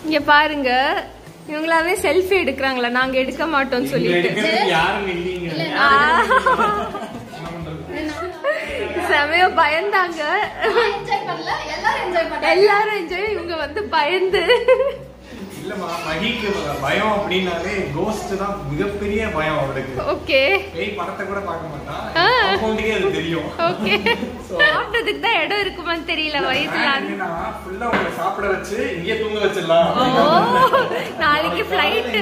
இங்க பாருங்க இவங்களாவே செல்ஃபி எடுக்கிறாங்களா நாங்க எடுக்க மாட்டோம்னு இங்க சொல்லிட்டு எடுக்கிறதுக்கு யாரும் இல்லைங்க ஆ. செமையா பயந்தாங்க என்ஜாய் பண்ணல எல்லாரும் என்ஜாய் பண்ணல எல்லாரும் என்ஜாய் இவங்க வந்து பயந்து இல்லம்மா மகிக்கு பயம் அப்படின்னாலே கோஸ்ட் தான் மிகப்பெரிய பயம் அவளுக்கு ஓகே பேய் படத்தை கூட பார்க்க மாட்டான் ஆ. அக்கௌண்ட்டுக்கே அது தெரியும் ஓகே சாப்பிட்டதுக்கு தான் இடம் இருக்குமான்னு தெரியல வயசுல என்னன்னா ஃபுல்லா உங்களை சாப்பிட வச்சு இங்கே தூங்க வச்சிடலாம் ஓ நாளைக்கு ஃப்ளைட்டு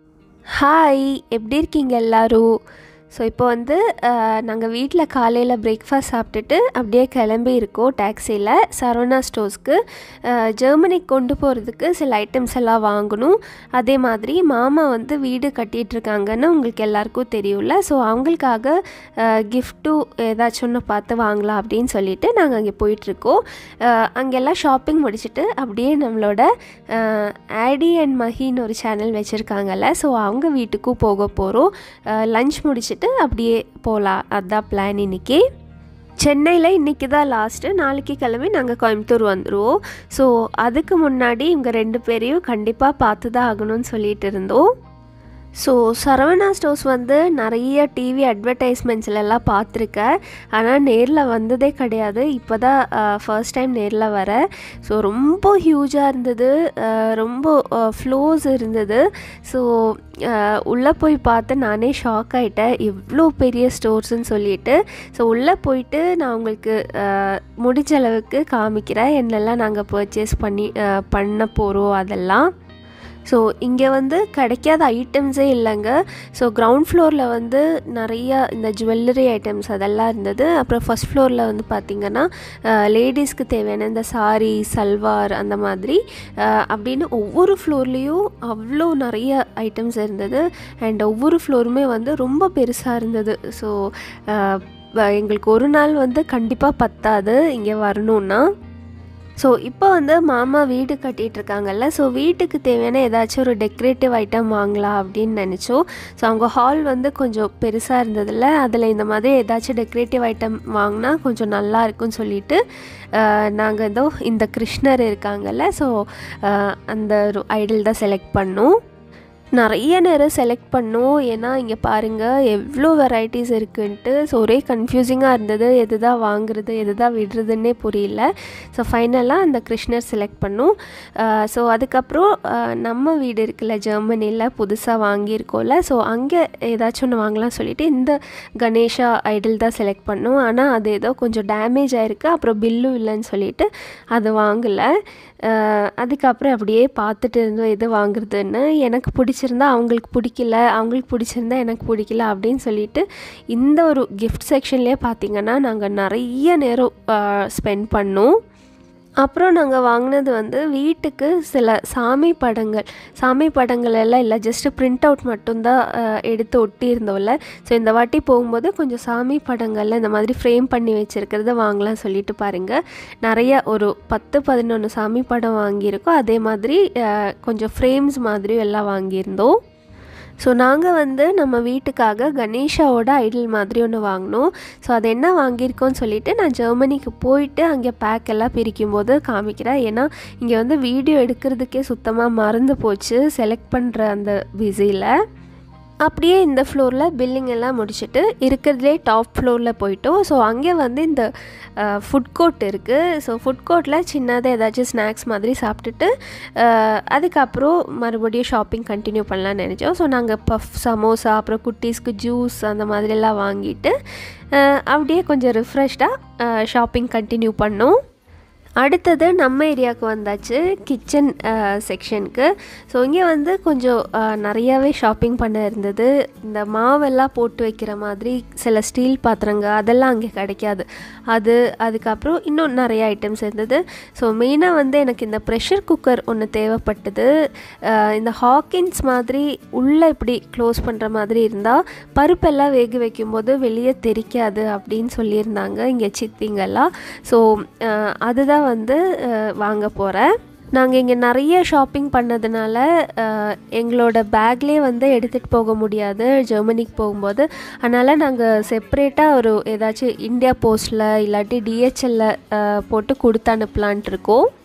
ஹாய் எப்படி இருக்கீங்க எல்லாரும் ஸோ இப்போ வந்து நாங்கள் வீட்டில் காலையில் பிரேக்ஃபாஸ்ட் சாப்பிட்டுட்டு அப்படியே கிளம்பி இருக்கோம் டாக்ஸியில் சரவணா ஸ்டோர்ஸ்க்கு ஜெர்மனிக்கு கொண்டு போகிறதுக்கு சில ஐட்டம்ஸ் எல்லாம் வாங்கணும் அதே மாதிரி மாமா வந்து வீடு கட்டிட்டு இருக்காங்கன்னு உங்களுக்கு எல்லாருக்கும் தெரியும்ல ஸோ அவங்களுக்காக கிஃப்ட்டும் ஏதாச்சும் ஒன்று பார்த்து வாங்கலாம் அப்படின்னு சொல்லிட்டு நாங்கள் அங்கே போயிட்டுருக்கோம் அங்கெல்லாம் ஷாப்பிங் முடிச்சுட்டு அப்படியே நம்மளோட ஆடி அண்ட் மஹின்னு ஒரு சேனல் வச்சுருக்காங்கல்ல ஸோ அவங்க வீட்டுக்கும் போக போகிறோம் லஞ்ச் முடிச்சுட்டு அப்படியே போகலாம் அதுதான் பிளான் இன்னைக்கு சென்னையில் இன்றைக்கி தான் லாஸ்ட்டு நாளைக்கு கிளம்பி நாங்கள் கோயம்புத்தூர் வந்துடுவோம் ஸோ அதுக்கு முன்னாடி இவங்க ரெண்டு பேரையும் கண்டிப்பாக பார்த்து தான் ஆகணும்னு சொல்லிட்டு இருந்தோம் ஸோ சரவணா ஸ்டோர்ஸ் வந்து நிறைய டிவி அட்வர்டைஸ்மெண்ட்ஸ்லலாம் பார்த்துருக்கேன் ஆனால் நேரில் வந்ததே கிடையாது இப்போ தான் ஃபர்ஸ்ட் டைம் நேரில் வரேன் ஸோ ரொம்ப ஹியூஜாக இருந்தது அஹ், ரொம்ப ஃப்ளோஸ் இருந்தது ஸோ உள்ளே போய் பார்த்து நானே ஷாக் ஆகிட்டேன் எவ்வளோ பெரிய ஸ்டோர்ஸ்னு சொல்லிட்டு ஸோ உள்ளே போயிட்டு நான் உங்களுக்கு அஹ், முடிஞ்ச அளவுக்கு காமிக்கிறேன் என்னெல்லாம் நாங்கள் பர்ச்சேஸ் பண்ணி அஹ், பண்ண போகிறோம் அதெல்லாம் ஸோ இங்கே வந்து கிடைக்காத ஐட்டம்ஸே இல்லைங்க ஸோ கிரவுண்ட் ஃப்ளோரில் வந்து நிறைய இந்த ஜுவல்லரி ஐட்டம்ஸ் அதெல்லாம் இருந்தது அப்புறம் ஃபஸ்ட் ஃப்ளோரில் வந்து பார்த்திங்கன்னா லேடிஸ்க்கு தேவையான இந்த சாரி சல்வார் அந்த மாதிரி அஹ், அப்படின்னு ஒவ்வொரு ஃப்ளோர்லேயும் அவ்வளோ நிறைய ஐட்டம்ஸ் இருந்தது அண்ட் ஒவ்வொரு ஃப்ளோருமே வந்து ரொம்ப பெருசாக இருந்தது ஸோ எங்களுக்கு ஒரு நாள் வந்து கண்டிப்பாக பத்தாது இங்கே வரணுன்னா ஸோ இப்போ வந்து மாமா வீடு கட்டிட்டு இருக்காங்கல்ல ஸோ வீட்டுக்கு தேவையான ஏதாச்சும் ஒரு டெக்கரேட்டிவ் ஐட்டம் வாங்கலாம் அப்படின்னு நினச்சோம் ஸோ அவங்க ஹால் வந்து கொஞ்சம் பெருசாக இருந்ததில்ல அதில் இந்த மாதிரி ஏதாச்சும் டெக்கரேட்டிவ் ஐட்டம் வாங்கினா கொஞ்சம் நல்லா இருக்கும்னு சொல்லிட்டு நாங்கள் ஏதோ இந்த கிருஷ்ணர் இருக்காங்கல்ல ஸோ அந்த ஒரு ஐடல் தான் செலக்ட் பண்ணோம் நிறைய நேரம் செலக்ட் பண்ணோம் ஏன்னா இங்கே பாருங்கள் எவ்வளோ வெரைட்டிஸ் இருக்குன்ட்டு ஸோ ஒரே கன்ஃபியூசிங்காக இருந்தது எது தான் வாங்குறது எது தான் விடுறதுன்னே புரியல ஸோ ஃபைனலாக அந்த கிருஷ்ணர் செலக்ட் பண்ணோம் ஸோ அதுக்கப்புறம் அஹ், நம்ம வீடு இருக்குல்ல ஜெர்மனியில் புதுசாக வாங்கியிருக்கோம்ல ஸோ அங்கே ஏதாச்சும் ஒன்று வாங்கலாம் சொல்லிட்டு இந்த கணேஷா ஐடல் தான் செலக்ட் பண்ணோம் ஆனால் அது ஏதோ கொஞ்சம் டேமேஜ் ஆயிருக்கு அப்புறம் பில்லும் இல்லைன்னு சொல்லிட்டு அது வாங்கலை அஹ், அதுக்கப்புறம் அப்படியே பார்த்துட்டு இருந்தோம் எது வாங்குறதுன்னு எனக்கு பிடிச்சிருந்தா அவங்களுக்கு பிடிக்கல அவங்களுக்கு பிடிச்சிருந்தா எனக்கு பிடிக்கல அப்படின்னு சொல்லிட்டு இந்த ஒரு கிஃப்ட் செக்ஷன்லேயே பார்த்தீங்கன்னா நாங்கள் நிறைய நேரம் ஸ்பெண்ட் பண்ணோம் அப்புறம் நாங்கள் வாங்கினது வந்து வீட்டுக்கு சில சாமி படங்கள் சாமி படங்கள் எல்லாம் இல்லை ஜஸ்ட்டு பிரிண்ட் அவுட் மட்டும்தான் அஹ், எடுத்து ஒட்டி இருந்தோம்ல ஸோ இந்த வாட்டி போகும்போது கொஞ்சம் சாமி படங்கள்ல இந்த மாதிரி ஃப்ரேம் பண்ணி வச்சுருக்கிறத வாங்கலாம் சொல்லிட்டு பாருங்கள் நிறைய ஒரு பத்து பதினொன்று சாமி படம் வாங்கியிருக்கோம் அதே மாதிரி அஹ், கொஞ்சம் ஃப்ரேம்ஸ் மாதிரியும் எல்லாம் வாங்கியிருந்தோம் ஸோ நாங்கள் வந்து நம்ம வீட்டுக்காக கணேஷாவோட ஐடல் மாதிரி ஒன்று வாங்கினோம் ஸோ அது என்ன வாங்கியிருக்கோன்னு சொல்லிட்டு நான் ஜெர்மனிக்கு போயிட்டு அங்கே பேக் எல்லாம் பிரிக்கும்போது காமிக்கிறேன் ஏன்னா இங்கே வந்து வீடியோ எடுக்கிறதுக்கே சுத்தமாக மறந்து போச்சு செலக்ட் பண்ணுற அந்த பிஸியில் அப்படியே இந்த ஃப்ளோரில் பில்லிங் எல்லாம் முடிச்சுட்டு இருக்கிறதுலே டாப் ஃப்ளோரில் போயிட்டோம் ஸோ அங்கே வந்து இந்த ஃபுட் கோர்ட் இருக்குது ஸோ ஃபுட் கோர்ட்டில் சின்னதாக ஏதாச்சும் ஸ்நாக்ஸ் மாதிரி சாப்பிட்டுட்டு அஹ், அதுக்கப்புறம் மறுபடியும் ஷாப்பிங் கண்டினியூ பண்ணலாம்னு நினச்சோம் ஸோ நாங்கள் பஃப் சமோசா அப்புறம் குட்டீஸ்க்கு ஜூஸ் அந்த மாதிரிலாம் வாங்கிட்டு அஹ், அப்படியே கொஞ்சம் ரிஃப்ரெஷ்டாக ஷாப்பிங் கண்டினியூ பண்ணோம் அடுத்தது நம்ம ஏரியாவுக்கு வந்தாச்சு கிச்சன் செக்ஷனுக்கு ஸோ இங்கே வந்து கொஞ்சம் அஹ், நிறையாவே ஷாப்பிங் பண்ண இருந்தது இந்த மாவெல்லாம் போட்டு வைக்கிற மாதிரி சில ஸ்டீல் பாத்திரங்க அதெல்லாம் அங்கே கிடைக்காது அது அதுக்கப்புறம் இன்னும் நிறைய ஐட்டம்ஸ் இருந்தது ஸோ மெயினாக வந்து எனக்கு இந்த ப்ரெஷர் குக்கர் ஒன்று தேவைப்பட்டது அஹ், இந்த ஹாக்கின்ஸ் மாதிரி உள்ளே இப்படி க்ளோஸ் பண்ணுற மாதிரி இருந்தால் பருப்பெல்லாம் வேக வைக்கும்போது வெளியே தெரிக்காது அப்படின்னு சொல்லியிருந்தாங்க இங்கே சித்திங்கெல்லாம் ஸோ அதுதான் வந்து அஹ், வாங்க போகிறேன் நாங்கள் இங்கே நிறைய ஷாப்பிங் பண்ணதுனால அஹ், எங்களோட பேக்லேயே வந்து எடுத்துகிட்டு போக முடியாது ஜெர்மனிக்கு போகும்போது அதனால் நாங்கள் செப்ரேட்டாக ஒரு ஏதாச்சும் இந்தியா போஸ்ட்டில் இல்லாட்டி டிஹெச்எல்ல போட்டு கொடுத்து அனுப்பலான்ட்டு இருக்கோம்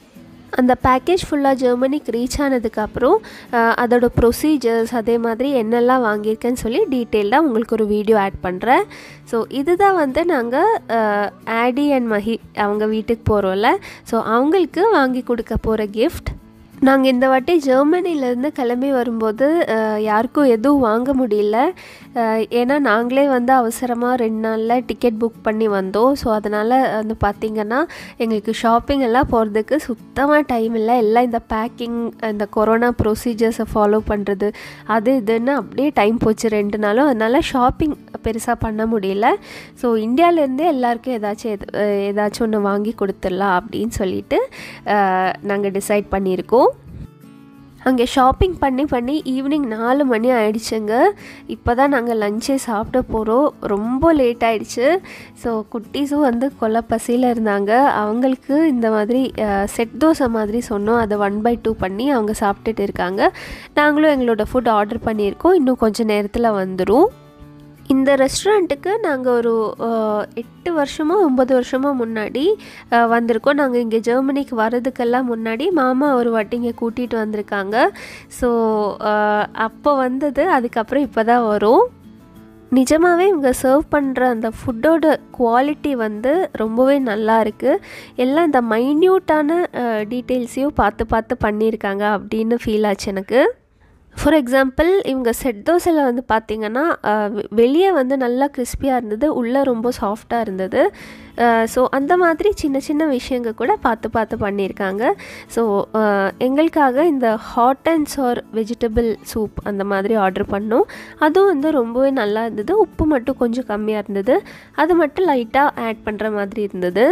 அந்த பேக்கேஜ் ஃபுல்லாக ஜெர்மனிக்கு ரீச் ஆனதுக்கப்புறம் அஹ், அதோட ப்ரொசீஜர்ஸ் அதே மாதிரி என்னெல்லாம் வாங்கியிருக்கேன்னு சொல்லி டீட்டெயில்டாக உங்களுக்கு ஒரு வீடியோ ஆட் பண்ணுறேன் ஸோ இதுதான் வந்து நாங்கள் ஆடி அண்ட் மஹி அவங்க வீட்டுக்கு போகிறோம்ல ஸோ அவங்களுக்கு வாங்கி கொடுக்க போகிற கிஃப்ட் நாங்கள் இந்த வாட்டி ஜெர்மனிலேருந்து கிளம்பி வரும்போது அஹ், யாருக்கும் எதுவும் வாங்க முடியல அஹ், ஏன்னா நாங்களே வந்து அவசரமாக ரெண்டு நாளில் டிக்கெட் புக் பண்ணி வந்தோம் ஸோ அதனால் வந்து பார்த்திங்கன்னா எங்களுக்கு ஷாப்பிங் எல்லாம் போகிறதுக்கு சுத்தமாக டைம் இல்லை எல்லாம் இந்த பேக்கிங் இந்த கொரோனா ப்ரொசீஜர்ஸை ஃபாலோ பண்ணுறது அது இதுன்னு அப்படியே டைம் போச்சு ரெண்டு நாளும் அதனால் ஷாப்பிங் பெருசாக பண்ண முடியல ஸோ இந்தியாவிலேருந்தே எல்லாருக்கும் ஏதாச்சும் எது அஹ், ஏதாச்சும் ஒன்று வாங்கி கொடுத்துடலாம் அப்படின்னு சொல்லிட்டு நாங்கள் டிசைட் பண்ணியிருக்கோம் அங்கே ஷாப்பிங் பண்ணி பண்ணி ஈவினிங் நாலு மணி ஆயிடுச்சுங்க இப்போ தான் நாங்கள் லஞ்சே சாப்பிட போகிறோம் ரொம்ப லேட் ஆயிடுச்சு ஸோ குட்டீஸும் வந்து கொலை பசியில் இருந்தாங்க அவங்களுக்கு இந்த மாதிரி செட் தோசை மாதிரி சொன்னோம் அதை ஒன் பை டூ பண்ணி அவங்க சாப்பிட்டுட்டு இருக்காங்க நாங்களும் எங்களோட ஃபுட் ஆர்டர் பண்ணியிருக்கோம் இன்னும் கொஞ்சம் நேரத்தில் வந்துடும் இந்த ரெஸ்டாரண்ட்டுக்கு நாங்கள் ஒரு அஹ், எட்டு வருஷமோ ஒம்பது வருஷமோ முன்னாடி அஹ், வந்திருக்கோம் நாங்கள் இங்கே ஜெர்மனிக்கு வர்றதுக்கெல்லாம் முன்னாடி மாமா ஒரு வாட்டி இங்கே கூட்டிகிட்டு வந்திருக்காங்க ஸோ அப்போ வந்தது அதுக்கப்புறம் இப்போ தான் வரும் நிஜமாகவே இவங்க சர்வ் பண்ணுற அந்த ஃபுட்டோட குவாலிட்டி வந்து ரொம்பவே நல்லா இருக்குது எல்லாம் இந்த மைன்யூட்டான டீட்டெயில்ஸையும் பார்த்து பார்த்து பண்ணியிருக்காங்க அப்படின்னு ஃபீல் ஆச்சு எனக்கு ஃபார் எக்ஸாம்பிள் இவங்க செட் தோசையில் வந்து பார்த்திங்கன்னா வெளியே வந்து நல்லா கிறிஸ்பியாக இருந்தது உள்ளே ரொம்ப சாஃப்டாக இருந்தது ஸோ அந்த மாதிரி சின்ன சின்ன விஷயங்கள் கூட பார்த்து பார்த்து பண்ணியிருக்காங்க ஸோ எங்களுக்காக இந்த hot and sour vegetable soup அந்த மாதிரி ஆர்டர் பண்ணோம் அதுவும் வந்து ரொம்பவே நல்லா இருந்தது உப்பு மட்டும் கொஞ்சம் கம்மியாக இருந்தது அது மட்டும் லைட்டாக ஆட் பண்ணுற மாதிரி இருந்தது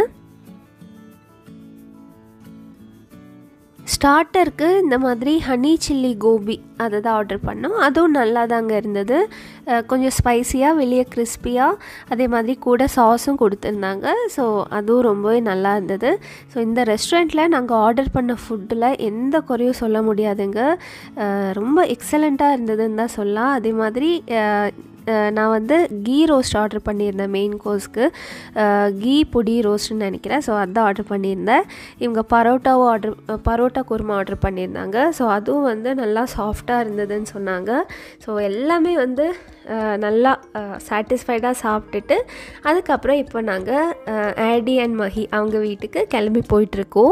ஸ்டார்ட்டருக்கு இந்த மாதிரி ஹனி சில்லி கோபி அதை தான் ஆர்டர் பண்ணோம் அதுவும் நல்லா தாங்க இருந்தது அஹ் கொஞ்சம் ஸ்பைசியாக வெளியே கிறிஸ்பியாக அதே மாதிரி கூட சாஸும் கொடுத்துருந்தாங்க ஸோ அதுவும் ரொம்பவே நல்லா இருந்தது ஸோ இந்த ரெஸ்டாரண்ட்டில் நாங்கள் ஆர்டர் பண்ண ஃபுட்டில் எந்த குறையும் சொல்ல முடியாதுங்க அஹ் ரொம்ப எக்ஸலண்ட்டாக இருந்ததுன்னு தான் சொல்லலாம் அதே மாதிரி அஹ் அஹ் நான் வந்து கீ ரோஸ்ட் ஆர்டர் பண்ணியிருந்தேன் மெயின் கோர்ஸ்க்கு கீ பொடி ரோஸ்ட்னு நினைக்கிறேன் ஸோ அதான் ஆர்டர் பண்ணியிருந்தேன் இவங்க பரோட்டாவும் ஆர்டர் பரோட்டா குருமா ஆர்டர் பண்ணியிருந்தாங்க ஸோ அதுவும் வந்து நல்லா சாஃப்டாக இருந்ததுன்னு சொன்னாங்க ஸோ எல்லாமே வந்து அஹ், நல்லா சாட்டிஸ்ஃபைடாக சாப்பிட்டுட்டு அதுக்கப்புறம் இப்போ நாங்கள் ஆடி அண்ட் மஹி அவங்க வீட்டுக்கு கிளம்பி போயிட்டுருக்கோம்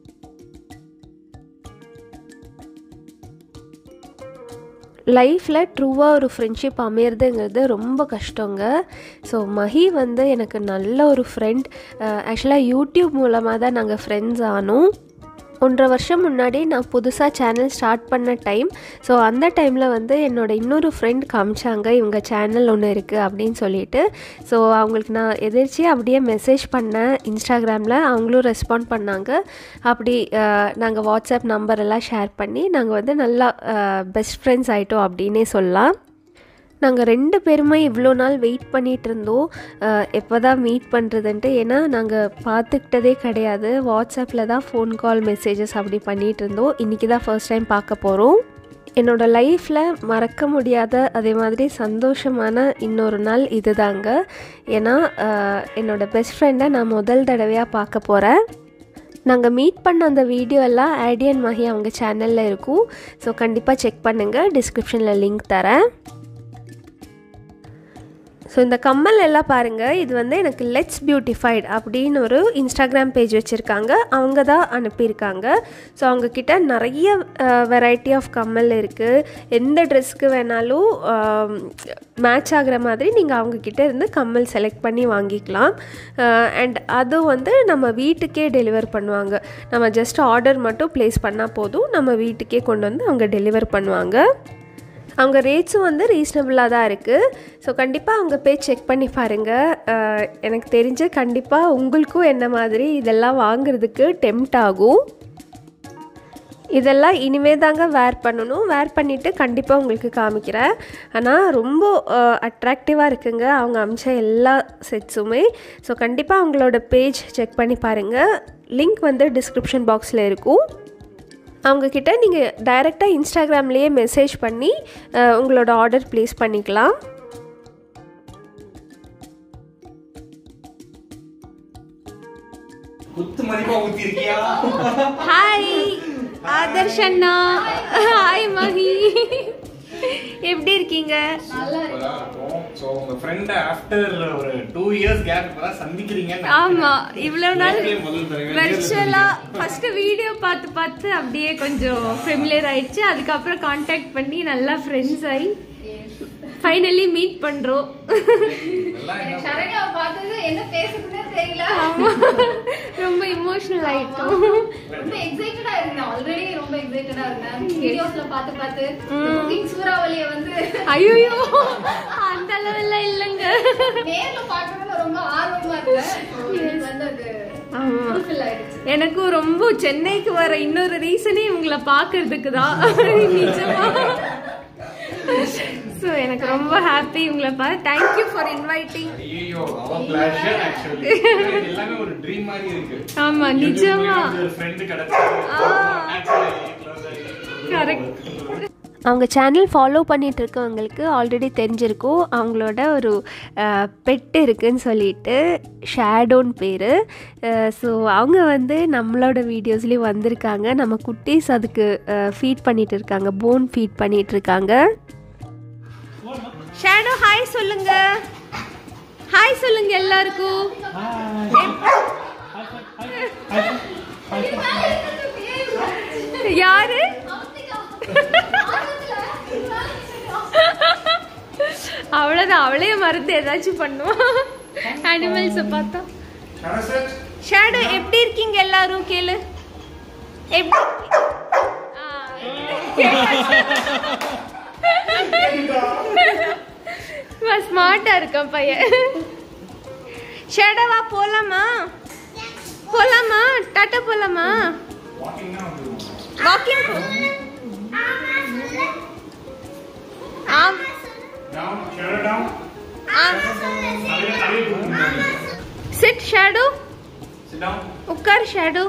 லைஃப்பில் ட்ரூவாக ஒரு ஃப்ரெண்ட்ஷிப் அமையிறதுங்கிறது ரொம்ப கஷ்டங்க ஸோ மஹி வந்து எனக்கு நல்ல ஒரு ஃப்ரெண்ட் ஆக்சுவலாக யூடியூப் மூலமாக தான் நாங்கள் ஃப்ரெண்ட்ஸ் ஆனோம் ஒன்றரை வருஷம் முன்னாடி நான் புதுசாக சேனல் ஸ்டார்ட் பண்ண டைம் ஸோ அந்த டைமில் வந்து என்னோட இன்னொரு ஃப்ரெண்ட் காமிச்சாங்க இவங்க சேனல் ஒன்று இருக்குது அப்படின்னு சொல்லிட்டு ஸோ அவங்களுக்கு நான் எதிர்ச்சியாக அப்படியே மெசேஜ் பண்ணேன் இன்ஸ்டாகிராமில் அவங்களும் ரெஸ்பாண்ட் பண்ணாங்க அப்படி நாங்கள் வாட்ஸ்அப் நம்பர் எல்லாம் ஷேர் பண்ணி நாங்கள் வந்து நல்லா பெஸ்ட் ஃப்ரெண்ட்ஸ் ஆகிட்டோம் அப்படின்னே சொல்லலாம் நாங்கள் ரெண்டு பேருமே இவ்வளோ நாள் வெயிட் பண்ணிகிட்டு இருந்தோம் எப்போ தான் மீட் பண்ணுறதுன்ட்டு ஏன்னா நாங்கள் பார்த்துக்கிட்டதே கிடையாது வாட்ஸ்அப்பில் தான் ஃபோன் கால் மெசேஜஸ் அப்படி பண்ணிகிட்டு இருந்தோம் இன்றைக்கி தான் ஃபர்ஸ்ட் டைம் பார்க்க போகிறோம் என்னோடய லைஃப்பில் மறக்க முடியாத அதே மாதிரி சந்தோஷமான இன்னொரு நாள் இதுதாங்க ஏன்னா அஹ், என்னோடய பெஸ்ட் ஃப்ரெண்டை நான் முதல் தடவையாக பார்க்க போகிறேன் நாங்கள் மீட் பண்ண அந்த வீடியோ எல்லாம் ஐடியன் மஹி அவங்க சேனலில் இருக்கும் ஸோ கண்டிப்பாக செக் பண்ணுங்கள் டிஸ்கிரிப்ஷனில் லிங்க் தரேன் ஸோ இந்த கம்மல் எல்லாம் பாருங்கள் இது வந்து எனக்கு லெட்ஸ் பியூட்டிஃபைட் அப்படின்னு ஒரு இன்ஸ்டாகிராம் பேஜ் வச்சுருக்காங்க அவங்க தான் அனுப்பியிருக்காங்க ஸோ அவங்கக்கிட்ட நிறைய வெரைட்டி ஆஃப் கம்மல் இருக்குது எந்த ட்ரெஸ்க்கு வேணாலும் மேட்ச் ஆகிற மாதிரி நீங்கள் அவங்கக்கிட்ட இருந்து கம்மல் செலக்ட் பண்ணி வாங்கிக்கலாம் அண்ட் அது வந்து நம்ம வீட்டுக்கே டெலிவர் பண்ணுவாங்க நம்ம ஜஸ்ட் ஆர்டர் மட்டும் ப்ளேஸ் பண்ணால் போதும் நம்ம வீட்டுக்கே கொண்டு வந்து அவங்க டெலிவர் பண்ணுவாங்க அவங்க ரேட்ஸும் வந்து ரீசனபிளாக தான் இருக்குது ஸோ கண்டிப்பாக அவங்க போய் செக் பண்ணி பாருங்கள் அஹ், எனக்கு தெரிஞ்சு கண்டிப்பாக உங்களுக்கும் என்ன மாதிரி இதெல்லாம் வாங்குறதுக்கு டெம்ட் ஆகும் இதெல்லாம் இனிமே தாங்க வேர் பண்ணணும் வேர் பண்ணிவிட்டு கண்டிப்பாக உங்களுக்கு காமிக்கிறேன் ஆனால் ரொம்ப அட்ராக்டிவாக இருக்குங்க அவங்க அமிச்ச எல்லா செட்ஸுமே ஸோ கண்டிப்பாக அவங்களோட பேஜ் செக் பண்ணி பாருங்கள் லிங்க் வந்து டிஸ்கிரிப்ஷன் பாக்ஸில் இருக்கும் அவங்கக்கிட்ட நீங்கள் டைரெக்டாக இன்ஸ்டாகிராம்லேயே மெசேஜ் பண்ணி அஹ், உங்களோட ஆர்டர் ப்ளேஸ் பண்ணிக்கலாம் குத்து மதிப்பா ஊத்தி இருக்கியா ஹாய் ஆதர்ஷ் அண்ணா ஹாய் மஹி எப்படி இருக்கீங்க நல்லா இருக்கு ஸோ உங்க ஃப்ரெண்ட் ஆஃப்டர் ஒரு டூ இயர்ஸ் கேப் இப்பதான் சந்திக்கிறீங்கன்னு ஆமா இவ்வளவு நாள் Life லயே முதல் தடவை நேர்ல வெர்ச்சுவலா ஃபர்ஸ்ட் வீடியோ பார்த்து பார்த்து அப்படியே கொஞ்சம் ஃபெமிலியர் ஆயிடுச்சு அதுக்கப்புறம் காண்டாக்ட் பண்ணி நல்லா ஃப்ரெண்ட்ஸ் ஆகி ஃபைனலி மீட் பண்றோம் எல்லாம் என்ன சரண்யாவை பார்த்தது என்ன பேசுறதுன்னே தெரியல ஆமா. ரொம்ப இமோஷனல் ஆயிட்டோம் ரொம்ப எக்ஸைட்டடா இருந்தேன் ஆல்ரெடி ரொம்ப எக்ஸைட்டடா இருந்தேன் வீடியோஸ்ல பார்த்து பார்த்து குக்கிங் சூறாவளிய வந்து ஐயோ அந்த அளவெல்லாம் இல்லைங்க நேர்ல பார்க்கணும்னு ரொம்ப ஆர்வமா இருந்தேன் இன்னைக்கு வந்து அது ஆமா ஃபுல்ஃபில் ஆயிடுச்சு எனக்கும் ரொம்ப சென்னைக்கு வர இன்னொரு ரீசனே இவங்களை பாக்குறதுக்கு தான் நிஜமா ஸோ எனக்கு ரொம்ப ஹாப்பி உங்களை பார்த்து தேங்க்யூ ஃபார் இன்வைட்டிங் ஐயோ அவ பிளாஷர் ஆக்சுவலி எல்லாமே ஒரு ட்ரீம் மாதிரி இருக்கு ஆமா நிஜமா ஒரு ஃப்ரெண்ட் கிடைச்சா கரெக்ட் அவங்க சேனல் ஃபாலோ பண்ணிட்டு இருக்கவங்களுக்கு ஆல்ரெடி தெரிஞ்சிருக்கும் அவங்களோட ஒரு பெட் இருக்குன்னு சொல்லிட்டு ஷேடோன்னு பேர் ஸோ அவங்க வந்து நம்மளோட வீடியோஸ்லேயும் வந்திருக்காங்க நம்ம குட்டீஸ் அதுக்கு ஃபீட் பண்ணிட்டு இருக்காங்க போன் ஃபீட் பண்ணிட்டு இருக்காங்க ஷேடோ ஹாய் சொல்லுங்க ஹாய் சொல்லுங்க எல்லாருக்கும் யாரு அவ்வளவுதான் அவளே மறந்து ஏதாச்சும் பண்ணுவான் அனிமல்ஸை பார்த்தா ஷேடோ எப்படி இருக்கீங்க எல்லாரும் கேளு எப்படி ஸ்மார்ட்டா இருக்கான் பையன் ஷேடோவா போலாமா போலாமா டாட்டா போலாமா வாக்கிங் போ ஆம் ஆம் சிட் ஷேடோ உட்கார் ஷேடோ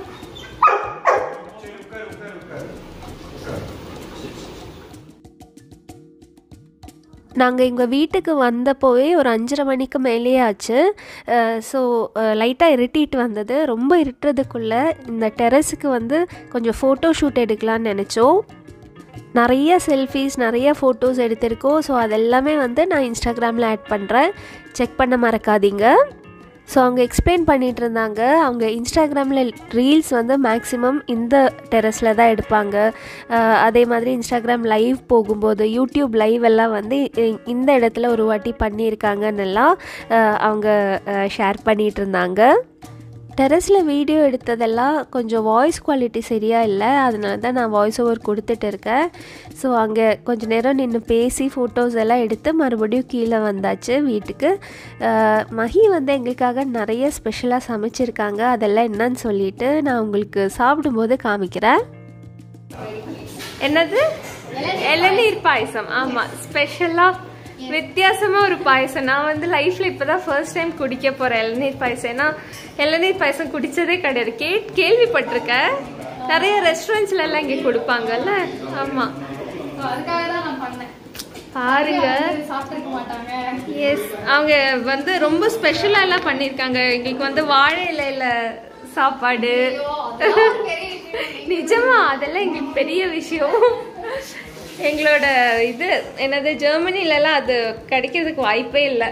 நாங்கள் எங்கள் வீட்டுக்கு வந்தப்போவே ஒரு அஞ்சரை மணிக்கு மேலேயே ஆச்சு ஸோ லைட்டாக இருட்டிட்டு வந்தது ரொம்ப இருட்டுறதுக்குள்ளே இந்த டெரஸுக்கு வந்து கொஞ்சம் ஃபோட்டோ ஷூட் எடுக்கலான்னு நினச்சோம் நிறைய செல்ஃபீஸ் நிறைய ஃபோட்டோஸ் எடுத்திருக்கோம் ஸோ அதெல்லாமே வந்து நான் இன்ஸ்டாகிராமில் ஆட் பண்ணுறேன் செக் பண்ண மறக்காதீங்க ஸோ அவங்க எக்ஸ்பிளைன் பண்ணிகிட்டு இருந்தாங்க அவங்க இன்ஸ்டாகிராமில் ரீல்ஸ் வந்து மேக்ஸிமம் இந்த டெரஸில் தான் எடுப்பாங்க அஹ் அதே மாதிரி இன்ஸ்டாகிராம் லைவ் போகும்போது யூடியூப் லைவ் எல்லாம் வந்து இ- இந்த இடத்துல ஒரு வாட்டி பண்ணியிருக்காங்கன்னு எல்லாம் அஹ் அவங்க ஷேர் பண்ணிகிட்டு இருந்தாங்க டெரஸில் வீடியோ எடுத்ததெல்லாம் கொஞ்சம் வாய்ஸ் குவாலிட்டி சரியாக இல்லை அதனால தான் நான் வாய்ஸ் ஓவர் கொடுத்துட்டு இருக்கேன் ஸோ அங்கே கொஞ்ச நேரம் நின்று பேசி ஃபோட்டோஸ் எல்லாம் எடுத்து மறுபடியும் கீழே வந்தாச்சு வீட்டுக்கு அஹ் மஹி வந்து எங்களுக்காக நிறைய ஸ்பெஷலாக சமைச்சிருக்காங்க அதெல்லாம் என்னன்னு சொல்லிட்டு நான் உங்களுக்கு சாப்பிடும்போது காமிக்கிறேன் என்னது இளநீர் பாயசம் ஆமா ஸ்பெஷலா வித்தியாசமா ஒரு பாயசம் நான் வந்து லைஃப்ல இப்பதான் ஃபர்ஸ்ட் டைம் குடிக்க போறேன் இளநீர் பாயசம் ஏன்னா இளநீர் பாயசம் குடிச்சதே கிடையாது கே கேள்விப்பட்டிருக்கேன் நிறைய ரெஸ்டாரண்ட்ஸ்ல எல்லாம் இங்க கொடுப்பாங்கல்ல ஆமா So, அதுக்காக தான் நான் பண்ணேன் பாருங்க வந்து சாப்பிட்டிருக்க மாட்டாங்க எஸ் அவங்க வந்து ரொம்ப ஸ்பெஷலா எல்லாம் பண்ணிருக்காங்க எங்களுக்கு வந்து வாழை இலையில சாப்பாடு ஐயோ, அதெல்லாம் ஒரு பெரிய விஷயம். நிஜமா அதெல்லாம் எங்களுக்கு பெரிய விஷயம் எங்களோட இது என்னது ஜெர்மனில எல்லாம் அது கிடைக்கிறதுக்கு வாய்ப்பே இல்லை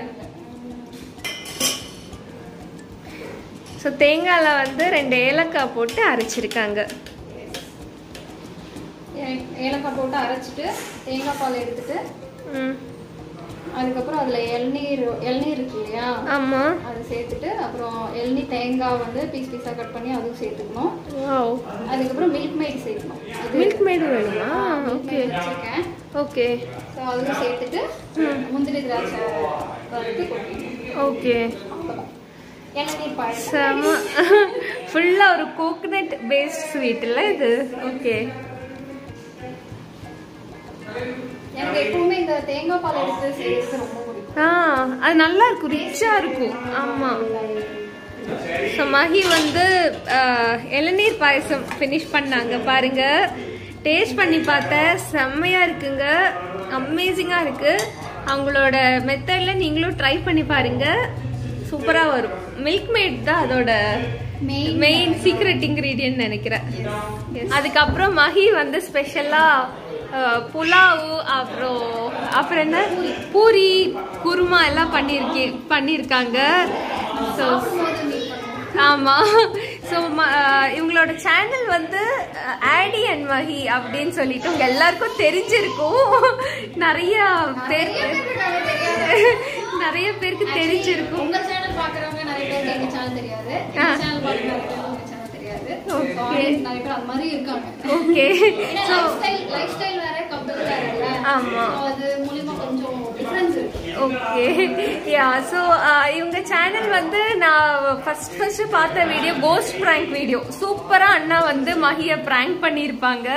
ஸோ தேங்காயில வந்து ரெண்டு ஏலக்காய் போட்டு அரைச்சிருக்காங்க ஏ- ஏலக்காய் போட்டு அரைச்சிட்டு தேங்காய் பால் எடுத்துட்டு ம் அதுக்கப்புறம் அதுல இளநீர் இளநீர் இருக்கு இல்லையா ஆமா அதை சேர்த்துட்டு அப்புறம் இளநீர் தேங்காய் வந்து பீஸ் பீஸா கட் பண்ணி அதுவும் சேர்த்துக்கணும் வாவ் அதுக்கப்புறம் மில்க் மேட் சேர்க்கணும் அது மில்க் மேடு வேணுமா ஓகே வச்சிருக்கேன் ஓகே ஸோ அதுவும் சேர்த்துட்டு முந்திரி திராட்சை வறுத்து கொட்டணும் ஓகே அவ்வளவுதான். இளநீர் பாயசம் செம ஃபுல்லா ஒரு கோகனட் பேஸ்ட் ஸ்வீட்ல இது ஓகே எனக்கு எப்பவுமே இந்த தேங்காய் பால் எடுத்து செய்யறது ரொம்ப பிடிக்கும் ஆ அது நல்லா இருக்கும் ரிச்சா இருக்கும் ஆமா ஸோ மஹி வந்து ஆஹ், இளநீர் பாயசம் ஃபினிஷ் பண்ணாங்க பாருங்க டேஸ்ட் பண்ணி பார்த்தேன் செம்மையா இருக்குங்க அமேசிங்கா இருக்கு அவங்களோட மெத்தட்ல நீங்களும் ட்ரை பண்ணி பாருங்க ஸோ சூப்பரா வரும் மில்க் மேட் தான் அதோட Main. மெயின் சீக்ரெட் இன்கிரீடியன்ட் நினைக்கிறேன் Yes. அதுக்கப்புறம் மஹி வந்து ஸ்பெஷலா புலாவு அப்புறம் அப்புறம் என்ன பூரி குருமா எல்லாம் பண்ணிருக்கே பண்ணியிருக்காங்க ஸோ ஆமா ஸோ இவங்களோட சேனல் வந்து ஆடி அண்ட் மஹி அப்படின்னு சொல்லிட்டு உங்க எல்லாருக்கும் தெரிஞ்சிருக்கும் நிறைய பேர் நிறைய பேருக்கு தெரிஞ்சிருக்கும் உங்க சேனல் பாக்குறவங்க நிறைய பேருக்கு எங்க சேனல் தெரியாது எங்க ஆ. சேனல் பாக்குறவங்க நிறைய பேருக்கு உங்க சேனல் தெரியாது So, Okay. audience நிறைய பேர் அது மாதிரி இருக்காங்க ஓகே ஏன்னா so lifestyle lifestyle வேற கப்பல் வேற இல்ல ஆமா. So, அது மூலியமா கொஞ்சம் டிஃபரன்ஸ் இருக்கு ஓகே யா ஸோ இவங்க சேனல் வந்து நான் ஃபர்ஸ்ட் ஃபர்ஸ்ட் பார்த்த வீடியோ கோஸ்ட் ப்ராங்க் வீடியோ சூப்பரா அண்ணா வந்து மஹிய ப்ராங்க் பண்ணியிருப்பாங்க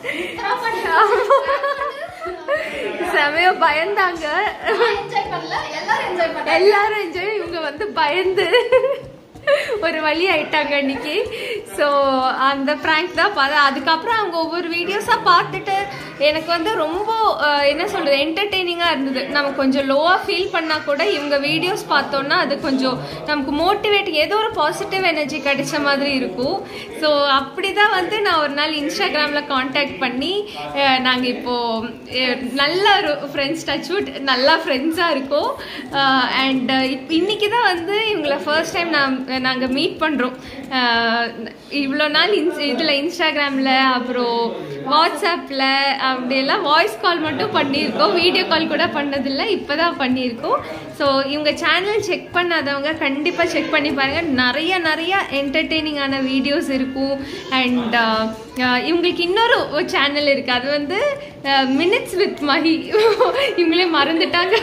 செமைய பயந்தாங்க என்ஜாய் பண்ணல எல்லாரும் என்ஜாய் பண்ணாங்க எல்லாரும் என்ஜாய் இவங்க வந்து பயந்து ஒரு வழி ஆயிட்டாங்க அன்னைக்கு ஸோ அந்த ப்ராங்க் தான் பார்த்தேன் அதுக்கப்புறம் அவங்க ஒவ்வொரு வீடியோஸாக பார்த்துட்டு எனக்கு வந்து ரொம்ப அஹ், என்ன சொல்றது என்டர்டெய்னிங்காக இருந்தது நம்ம கொஞ்சம் லோவாக ஃபீல் பண்ணால் கூட இவங்க வீடியோஸ் பார்த்தோன்னா அது கொஞ்சம் நமக்கு மோட்டிவேட்டிங் ஏதோ ஒரு பாசிட்டிவ் எனர்ஜி கிடைச்ச மாதிரி இருக்கும் ஸோ அப்படி தான் வந்து நான் ஒரு நாள் இன்ஸ்டாகிராமில் காண்டாக்ட் பண்ணி நாங்கள் இப்போது நல்ல ஒரு ஃப்ரெண்ட்ஸ் டச்வுட் நல்லா ஃப்ரெண்ட்ஸாக இருக்கோம் அண்ட் இன்னைக்கு தான் வந்து இவங்களை ஃபர்ஸ்ட் டைம் நான் நாங்கள் மீட் பண்ணுறோம் இவ்வளோ நாள் இன்ஸ் இதில் இன்ஸ்டாகிராமில் அப்புறம் வாட்ஸ்அப்பில் அப்படியெல்லாம் வாய்ஸ் கால் மட்டும் பண்ணியிருக்கோம் வீடியோ கால் கூட பண்ணதில்லை இப்போ தான் பண்ணியிருக்கோம் ஸோ இவங்க சேனல் செக் பண்ணாதவங்க கண்டிப்பாக செக் பண்ணி பாருங்கள் நிறைய நிறைய என்டர்டெய்னிங்கான வீடியோஸ் இருக்கும் அண்ட் இவங்களுக்கு இன்னொரு சேனல் இருக்குது அது வந்து மினிட்ஸ் வித் மஹி இவங்களே மறந்துட்டாங்க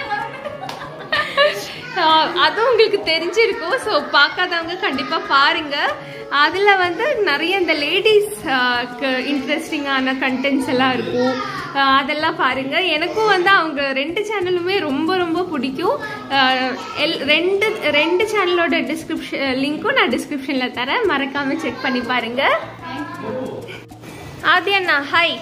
ஆஹ் அதுவும் உங்களுக்கு தெரிஞ்சிருக்கும் ஸோ பார்க்காதவங்க கண்டிப்பாக பாருங்க அதில் வந்து நிறைய இந்த லேடிஸ்க்கு இன்ட்ரெஸ்டிங்கான கண்டென்ட்ஸ் எல்லாம் இருக்கும் ஆஹ் அதெல்லாம் பாருங்க எனக்கும் வந்து அவங்க ரெண்டு சேனலுமே ரொம்ப ரொம்ப பிடிக்கும் ஆஹ் எல் ரெண்டு ரெண்டு சேனலோட டிஸ்கிரிப்ஷன் லிங்க்கும் நான் டிஸ்கிரிப்ஷனில் தரேன் மறக்காம செக் பண்ணி பாருங்க ஆதி அண்ணா ஹாய்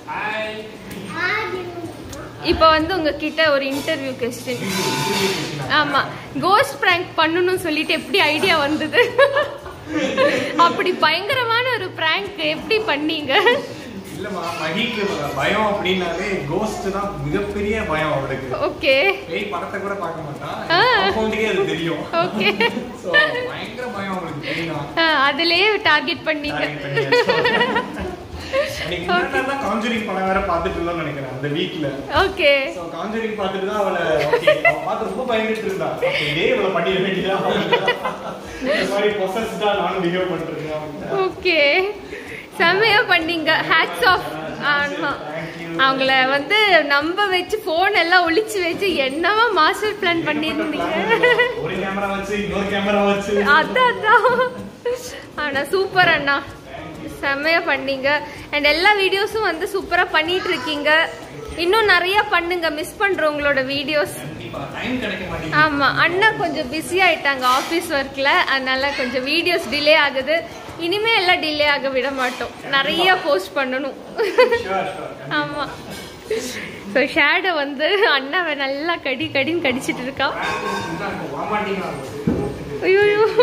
இப்போ வந்து உங்ககிட்ட ஒரு இன்டர்வியூ கொஸ்டின் ஆமா கோஸ்ட் பிராங்க் பண்ணணும்னு சொல்லிட்டு எப்படி ஐடியா வந்தது அப்படி பயங்கரமான ஒரு பிராங்க் எப்படி பண்ணீங்க இல்லம்மா மகிக்கு பயம் அப்படின்னாலே கோஸ்ட் தான் மிகப்பெரிய பயம் அவருக்கு ஓகே பேய் படத்தை கூட பார்க்க மாட்டான் ஆ. காம்பவுண்டுக்கே அது தெரியும் ஓகே So, பயங்கர பயம் அவருக்கு தெரியும் அதுலயே டார்கெட் பண்ணீங்க அன்னைக்கு முன்னாடி தான் காஞ்சூரிங் படம் வேற பார்த்துட்டு இருந்தோம்னு நினைக்கிறேன் அந்த வீக்ல ஓகே சோ காஞ்சூரிங் பார்த்துட்டு தான் அவளை okay, அவ பார்த்து ரொம்ப பயந்துட்டு இருந்தா அப்ப இதே இவளை பண்ணிட வேண்டியதா இந்த மாதிரி பொசஸ்டா நானும் பிஹேவ் பண்ணிருக்கேன் அப்படின்ட்டு. ஓகே செம்மையா பண்ணீங்க ஹேட்ஸ் ஆஃப் ஆமா அவங்கள வந்து நம்ப வச்சு போன் எல்லாம் ஒளிச்சு வச்சு என்னவா மாஸ்டர் பிளான் பண்ணியிருந்தீங்க ஒரு கேமரா வச்சு இன்னொரு கேமரா வச்சு அதான் அதான் ஆனா சூப்பர் அண்ணா செம்மையா பண்ணீங்க அண்ட் எல்லா வீடியோஸும் வந்து சூப்பரா பண்ணிட்டு இருக்கீங்க இன்னும் நிறைய பண்ணுங்க மிஸ் பண்றோம் உங்களோட வீடியோஸ் டைம் கிடைக்க மாட்டேங்குது ஆமா அண்ணா கொஞ்சம் பிஸி ஆயிட்டாங்க ஆபீஸ் ஒர்க்ல அதனால கொஞ்சம் வீடியோஸ் டிலே ஆகுது இனிமே எல்லாம் டிலே ஆக விட மாட்டோம் நிறைய போஸ்ட் பண்ணணும் Sure, sure. ஆமா ஸோ ஷேடோ வந்து அண்ணாவை நல்லா கடி கடின்னு கடிச்சிட்டு இருக்கான் வாமாட்டீங்களா ஐயோ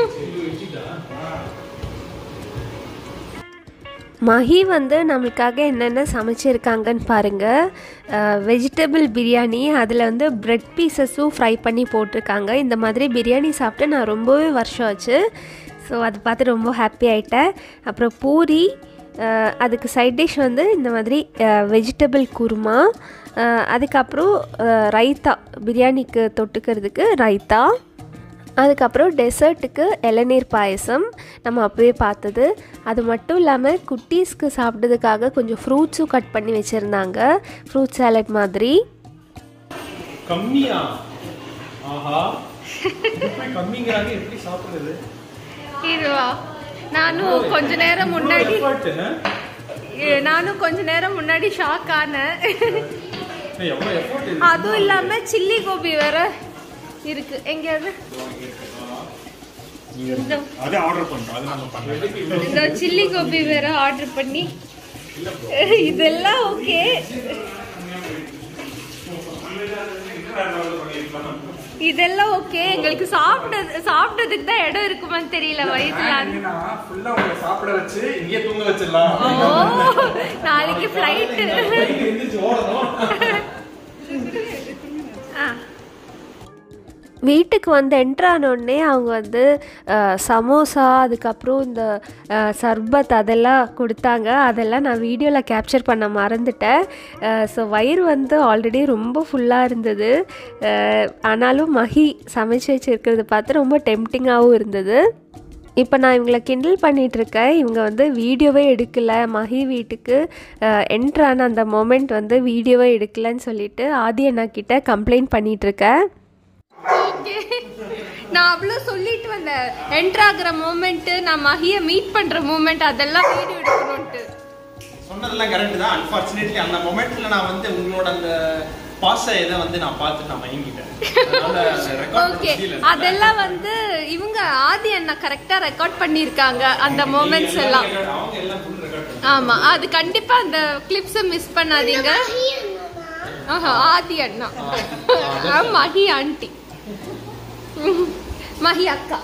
மஹி வந்து நம்மளுக்காக என்னென்ன சமைச்சிருக்காங்கன்னு பாருங்கள் வெஜிடபிள் பிரியாணி அதில் வந்து பிரெட் பீசஸும் ஃப்ரை பண்ணி போட்டிருக்காங்க இந்த மாதிரி பிரியாணி சாப்பிட்டு நான் ரொம்பவே வருஷம் ஆச்சு ஸோ அதை பார்த்து ரொம்ப ஹாப்பி ஆயிட்டேன் அப்புறம் பூரி அஹ், அதுக்கு சைட் டிஷ் வந்து இந்த மாதிரி வெஜிடபிள் குருமா அஹ், அதுக்கப்புறம் அஹ், ரைத்தா பிரியாணிக்கு தொட்டுக்கிறதுக்கு ரைத்தா அதுக்கப்புறம் டெசர்ட்டுக்கு இளநீர் பாயசம் நம்ம அப்போவே பார்த்தது அது மட்டும் இல்லாமல் குட்டீஸ்க்கு சாப்பிட்றதுக்காக கொஞ்சம் ஃப்ரூட்ஸும் கட் பண்ணி வச்சுருந்தாங்க ஃப்ரூட் சாலட் மாதிரி கம்மியா ஆஹா எப்படி கம்மிங்கிறாங்க எப்படி சாப்பிடுறது இதுவா நானும் கொஞ்ச நேரம் முன்னாடி Effort, ஆ? ஏ, நானும் கொஞ்ச நேரம் முன்னாடி ஷாக் ஆனேன் ஏய், எவ்வளவு effort இது? அதுவும் இல்லாம சில்லி கோபி வேற இருக்கு எங்கேயாவது இதோ. அது ஆர்டர் பண்றோம் அது நம்ம பண்றோம் இந்த சில்லி கோபி வேற ஆர்டர் பண்ணி இதெல்லாம் ஓகே இதெல்லாம் ஓகே எங்களுக்கு சாப்பிட்டது சாப்பிட்டதுக்கு தான் இடம் இருக்குமான்னு தெரியல வயிற்றுல என்னன்னா ஃபுல்லா உங்களை சாப்பிட வச்சு இங்கே தூங்க வச்சிடலாம் ஓ நாளைக்கு ஃப்ளைட்டு எந்திரிச்சு ஓடணும் வீட்டுக்கு வந்து என்ட்ரு ஆனோடனே அவங்க வந்து அஹ், சமோசா அதுக்கப்புறம் இந்த அஹ், சர்பத் அதெல்லாம் கொடுத்தாங்க அதெல்லாம் நான் வீடியோவில் கேப்சர் பண்ண மறந்துட்டேன் ஸோ வயிறு வந்து ஆல்ரெடி ரொம்ப ஃபுல்லாக இருந்தது அஹ், ஆனாலும் மஹி சமைச்சு வச்சுருக்கிறது பார்த்து ரொம்ப டெம்டிங்காகவும் இருந்தது இப்போ நான் இவங்களை கிண்டல் பண்ணிட்டு இருக்கேன் இவங்க வந்து வீடியோவே எடுக்கல மஹி வீட்டுக்கு என்ட்ரான அந்த மொமெண்ட் வந்து வீடியோவே எடுக்கலன்னு சொல்லிட்டு ஆதி அண்ணா கிட்ட கம்ப்ளைண்ட் பண்ணிட்டு இருக்கேன் ஓகே நான் அவ்வளோ சொல்லிட்டு வந்தேன் என்டர் ஆகுற மூமெண்ட் நான் மகிய மீட் பண்ற மூமெண்ட் அதெல்லாம் வீடியோ எடுக்கணும்ட்டு சொன்னதெல்லாம் கரெக்ட் தான் அன்பார்ச்சுனேட்லி அந்த மொமெண்ட்ல நான் வந்து உங்களோட அந்த பாச இதை வந்து நான் பார்த்து நான் மயங்கிட்டேன் அதனால ரெக்கார்ட் ஓகே அதெல்லாம் வந்து இவங்க ஆதி அண்ணா கரெக்டா ரெக்கார்ட் பண்ணிருக்காங்க அந்த மூமெண்ட்ஸ் எல்லாம் அவங்க எல்லாம் ஃபுல் ரெக்கார்ட் ஆமா அது கண்டிப்பா அந்த கிளிப்ஸை மிஸ் பண்ணாதீங்க ஆஹா ஆதி அண்ணா ஆ, மஹி ஆண்டி மஹி அக்கா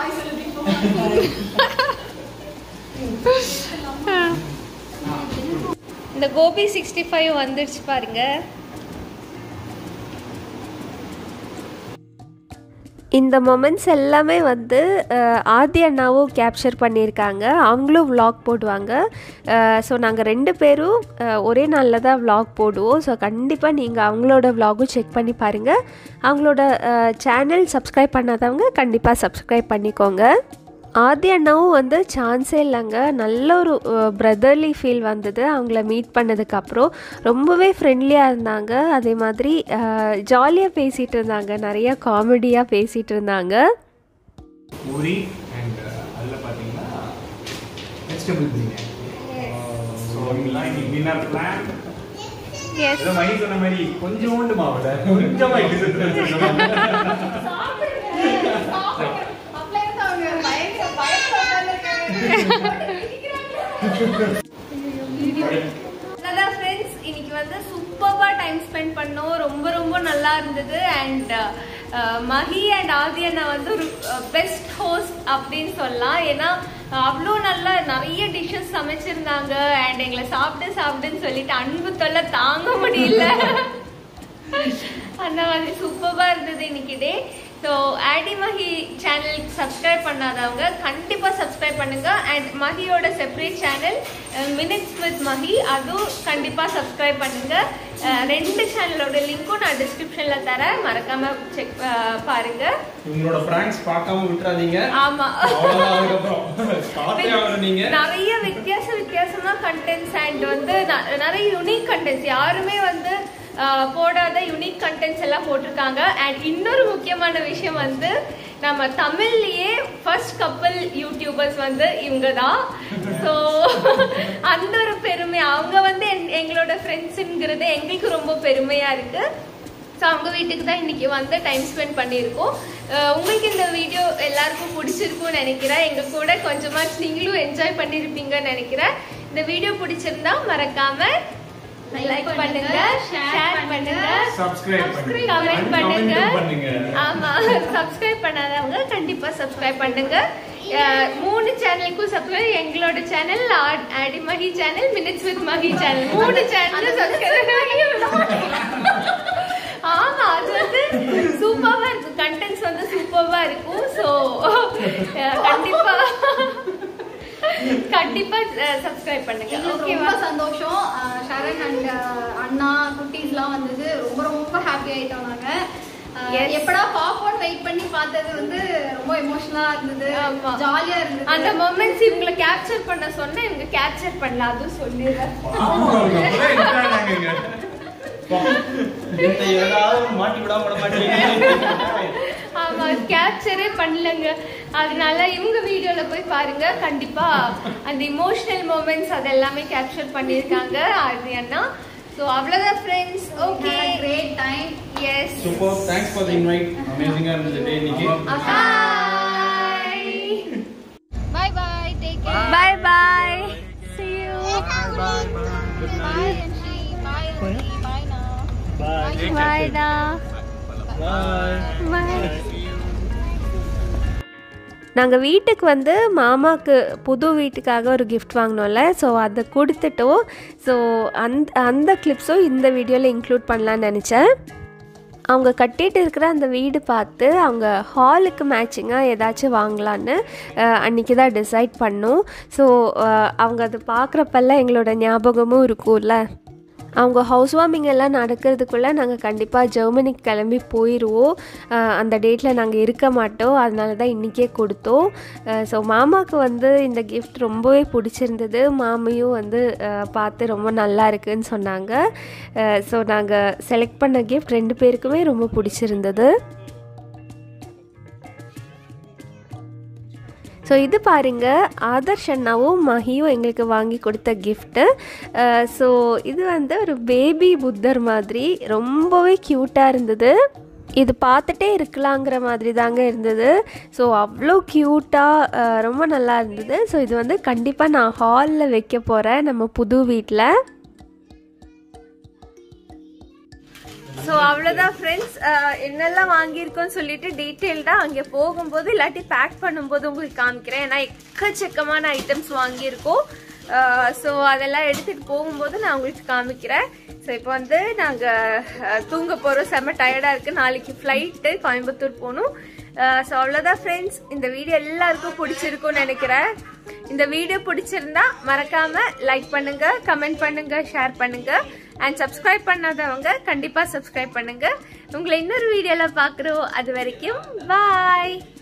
இந்த கோபி சிக்ஸ்டி ஃபைவ் வந்துருச்சு பாருங்க இந்த மொமெண்ட்ஸ் எல்லாமே வந்து அஹ், ஆதி அண்ணாவும் கேப்சர் பண்ணியிருக்காங்க அவங்களும் vlog போடுவாங்க ஸோ நாங்கள் ரெண்டு பேரும் அஹ், ஒரே நாளில் தான் vlog போடுவோம் ஸோ கண்டிப்பாக நீங்கள் அவங்களோட vlog-உம் செக் பண்ணி பாருங்கள் அவங்களோட சேனல் சப்ஸ்கிரைப் பண்ணாதவங்க கண்டிப்பாக சப்ஸ்கிரைப் பண்ணிக்கோங்க ஆதி அண்ணாவும் வந்து சான்ஸே இல்லைங்க நல்ல ஒரு பிரதர்லி ஃபீல் வந்தது அவங்கள மீட் பண்ணதுக்கப்புறம் ரொம்பவே ஃப்ரெண்ட்லியாக இருந்தாங்க அதே மாதிரி ஜாலியாக பேசிகிட்டு இருந்தாங்க நிறைய காமெடியாக பேசிகிட்டு இருந்தாங்க பூரி அண்ட் அதில் பார்த்தீங்கன்னா வெஜிடபிள் பிரியாணி ஸோ இதெல்லாம் இன்னைக்கு டின்னர் பிளான் எஸ் ஏதோ மணி சொன்ன மாதிரி கொஞ்சோண்டு மாவுல கொஞ்சமா இட்லி சுட்டு அப்பல இருந்து அவங்க பயங்கர பயத்துல அதான் ஃப்ரெண்ட்ஸ் இன்னைக்கு வந்து சூப்பராக டைம் ஸ்பெண்ட் பண்ணோம் ரொம்ப ரொம்ப நல்லா இருந்தது அண்ட் மஹி அண்ட் ஆதி அண்ணா வந்து ஒரு பெஸ்ட் ஹோஸ்ட் அப்படின்னு சொல்லலாம் ஏன்னா அவ்வளோ நல்லா நிறைய டிஷ்ஷஸ் சமைச்சிருந்தாங்க அண்ட் எங்களை சாப்பிட்டு சாப்பிட்டுன்னு சொல்லிட்டு அன்பு தொல்லை தாங்க முடியல அந்த மாதிரி சூப்பரா இருந்தது இன்னைக்கு டே ஸோ ஆடி மஹி சேனல் சப்ஸ்கிரைப் பண்ணாதவங்க கண்டிப்பா சப்ஸ்கிரைப் பண்ணுங்க அண்ட் மஹியோட separate channel minutes with Mahi அதுவும் கண்டிப்பா சப்ஸ்கிரைப் பண்ணுங்க அஹ், ரெண்டு சேனலோட லிங்க்கும் நான் டிஸ்கிரிப்ஷன்ல தரேன் மறக்காம செக் பாருங்க உங்களோட பிராங்க்ஸ் பார்க்காம விட்டுறாதீங்க ஆமா அவ்வளவுதான் அதுக்கப்புறம் பார்த்தே ஆகணும் நீங்க நிறைய வித்தியாச வித்தியாசமா கண்டென்ட்ஸ் அண்ட் வந்து ந- நிறைய யுனிக் கண்டென்ட்ஸ் யாருமே வந்து ஆஹ், போடாத யுனிக் கண்டென்ட்ஸ் எல்லாம் போட்டிருக்காங்க அண்ட் இன்னொரு முக்கியமான விஷயம் வந்து நம்ம தமிழ்லயே ஃபர்ஸ்ட் கப்பல் யூடியூபர்ஸ் வந்து இவங்க தான் ஸோ அந்த ஒரு பெருமை அவங்க வந்து என்- எங்களோட ஃப்ரெண்ட்ஸுங்கிறது எங்களுக்கு ரொம்ப பெருமையா இருக்கு ஸோ அவங்க வீட்டுக்கு தான் இன்னைக்கு வந்து டைம் ஸ்பெண்ட் பண்ணியிருக்கோம் அஹ் உங்களுக்கு இந்த வீடியோ எல்லாருக்கும் பிடிச்சிருக்கும்னு நினைக்கிறேன் எங்க கூட கொஞ்சமாச்சு நீங்களும் என்ஜாய் பண்ணியிருப்பீங்கன்னு நினைக்கிறேன் இந்த வீடியோ பிடிச்சிருந்தா மறக்காம லைக் பண்ணுங்க ஷேர் பண்ணுங்க சப்ஸ்கிரைப் பண்ணுங்க கமெண்ட் பண்ணுங்க Comment பண்ணுங்க ஆமா சப்ஸ்கிரைப் பண்ணாதவங்க கண்டிப்பா சப்ஸ்கிரைப் பண்ணுங்க அஹ் மூணு சேனலுக்கும் சப்ஸ்கிரைப் எங்களோட channel Aadhi Mahi channel minutes with Mahi channel மூணு சேனல் சப்ஸ்கிரைப் ஆமா அது வந்து சூப்பரா இருக்கும் கண்டென்ட்ஸ் வந்து சூப்பரா இருக்கும் சோ கண்டிப்பா கண்டிப்பா சப்ஸ்கிரைப் பண்ணுங்க எங்களுக்கு ஓகேவா ரொம்ப சந்தோஷம் அஹ் ஷரண் அண்ட் அண்ணா குட்டீஸ்லாம் வந்தது ரொம்ப ரொம்ப ஹாப்பி ஆயிட்டோம் நாங்க அஹ் Yes. எப்படா பாப்போம்னு வெயிட் பண்ணி பார்த்தது வந்து ரொம்ப எமோஷனலா இருந்தது ஆமா. ஜாலியா இருந்தது அந்த மொமெண்ட்ஸ் இவங்களை கேப்சர் பண்ண சொன்னா இவங்க கேப்சர் பண்ணல அதுவும் சொல்லிடுறேன் ஆமா, அவங்க அப்படியே இருக்காங்க இங்க. இந்த ஏதாவது ஒண்ணு மாட்டி விடாம விட மாட்டீங்க ஆமா கேப்சரே பண்ணலங்க அதனால இவங்க வீடியோல போய் பாருங்க கண்டிப்பா அந்த இமோஷனல் மூமெண்ட்ஸ் அதெல்லாமே கேப்சர் பண்ணிருக்காங்க ஆர்தி அண்ணா ஸோ அவ்வளோதான் friends okay great time yes super thanks for the invite அமேசிங்கா இருந்தது டே இன்னைக்கு bye bye bye take care bye bye see you bye Anshi bye Anshi bye நா bye now பாய் நாங்கள் வீட்டுக்கு வந்து மாமாவுக்கு புது வீட்டுக்காக ஒரு gift வாங்கினோம்ல ஸோ அதை கொடுத்துட்டோம் ஸோ அந்த அந்த கிளிப்ஸும் இந்த வீடியோவில் இன்க்ளூட் பண்ணலான்னு நினச்சேன் அவங்க கட்டிட்டு இருக்கிற அந்த வீடு பார்த்து அவங்க ஹாலுக்கு மேட்சிங்காக ஏதாச்சும் வாங்கலான்னு அஹ், அன்னைக்கு தான் டிசைட் பண்ணோம் ஸோ அவங்க அது பார்க்குறப்பெல்லாம் எங்களோட ஞாபகமும் இருக்கும்ல அவங்க ஹவுஸ் வார்மிங் எல்லாம் நடக்கிறதுக்குள்ளே நாங்கள் கண்டிப்பாக ஜெர்மனிக்கு கிளம்பி போயிடுவோம் அஹ், அந்த டேட்டில் நாங்கள் இருக்க மாட்டோம் அதனால தான் இன்றைக்கே கொடுத்தோம் ஸோ மாமாவுக்கு வந்து இந்த gift ரொம்பவே பிடிச்சிருந்தது மாமியும் வந்து அஹ், பார்த்து ரொம்ப நல்லா இருக்குன்னு சொன்னாங்க ஸோ நாங்கள் செலக்ட் பண்ண gift ரெண்டு பேருக்குமே ரொம்ப பிடிச்சிருந்தது ஸோ இது பாருங்க ஆதர்ஷ் அண்ணாவும் மகியும் எங்களுக்கு வாங்கி கொடுத்த கிஃப்ட்டு ஸோ இது வந்து ஒரு பேபி புத்தர் மாதிரி ரொம்பவே க்யூட்டாக இருந்தது இது பார்த்துட்டே இருக்கலாங்கிற மாதிரி தாங்க இருந்தது ஸோ அவ்வளோ க்யூட்டாக ரொம்ப நல்லா இருந்தது ஸோ இது வந்து கண்டிப்பாக நான் ஹாலில் வைக்க போகிறேன் நம்ம புது வீட்டில் ஸோ அவ்வளோதான் ஃப்ரெண்ட்ஸ் என்னெல்லாம் வாங்கியிருக்கோம்னு சொல்லிட்டு டீட்டெயில்டாக அங்கே போகும்போது இல்லாட்டி பேக் பண்ணும்போது உங்களுக்கு காமிக்கிறேன் ஏன்னா எக்கச்சக்கமான ஐட்டம்ஸ் வாங்கியிருக்கோம் ஸோ அதெல்லாம் எடுத்துகிட்டு போகும்போது நான் உங்களுக்கு காமிக்கிறேன் ஸோ இப்போ வந்து நாங்கள் தூங்க போகிறோம் செம்ம டயர்டாக இருக்குது நாளைக்கு ஃப்ளைட்டு கோயம்புத்தூர் போகணும் ஸோ அவ்வளோதான் ஃப்ரெண்ட்ஸ் இந்த வீடியோ எல்லாருக்கும் பிடிச்சிருக்கும்னு நினைக்கிறேன் இந்த வீடியோ பிடிச்சிருந்தா மறக்காம லைக் பண்ணுங்க கமெண்ட் பண்ணுங்க ஷேர் பண்ணுங்க அண்ட் சப்ஸ்கிரைப் பண்ணாதவங்க கண்டிப்பா சப்ஸ்கிரைப் பண்ணுங்க உங்களை இன்னொரு வீடியோல பாக்குறோம் அது வரைக்கும் பாய்